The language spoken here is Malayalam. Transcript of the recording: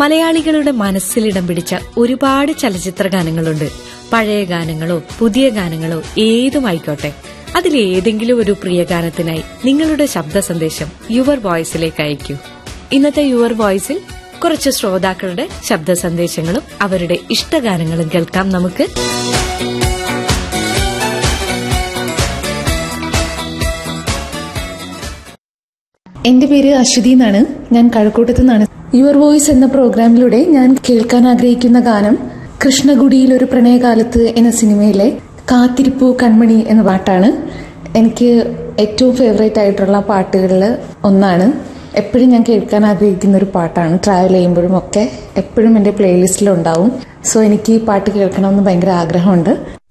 മലയാളികളുടെ മനസ്സിലിടം പിടിച്ച ഒരുപാട് ചലച്ചിത്ര ഗാനങ്ങളുണ്ട് പഴയ ഗാനങ്ങളോ പുതിയ ഗാനങ്ങളോ ഏതുമായിക്കോട്ടെ അതിലേതെങ്കിലും ഒരു പ്രിയ ഗാനത്തിനായി നിങ്ങളുടെ ശബ്ദ സന്ദേശം യുവർ വോയിസിലേക്ക് അയക്കൂ ഇന്നത്തെ യുവർ വോയിസിൽ കുറച്ച് ശ്രോതാക്കളുടെ ശബ്ദ സന്ദേശങ്ങളും അവരുടെ ഇഷ്ടഗാനങ്ങളും കേൾക്കാം നമുക്ക് എന്റെ പേര് അശ്വതി എന്നാണ് ഞാൻ കഴക്കൂട്ടത്തു നിന്നാണ് യുവർ വോയിസ് എന്ന പ്രോഗ്രാമിലൂടെ ഞാൻ കേൾക്കാൻ ആഗ്രഹിക്കുന്ന ഗാനം കൃഷ്ണഗുഡിയിൽ ഒരു പ്രണയകാലത്ത് എന്ന സിനിമയിലെ കാത്തിരിപ്പു കൺമണി എന്ന പാട്ടാണ് എനിക്ക് ഏറ്റവും ഫേവറേറ്റ് ആയിട്ടുള്ള പാട്ടുകളിൽ ഒന്നാണ് എപ്പോഴും ഞാൻ കേൾക്കാൻ ആഗ്രഹിക്കുന്ന ഒരു പാട്ടാണ് ട്രാവൽ ചെയ്യുമ്പോഴും ഒക്കെ എപ്പോഴും എൻ്റെ പ്ലേലിസ്റ്റിലുണ്ടാവും സോ എനിക്ക് ഈ പാട്ട് കേൾക്കണമെന്ന് ഭയങ്കര ആഗ്രഹമുണ്ട്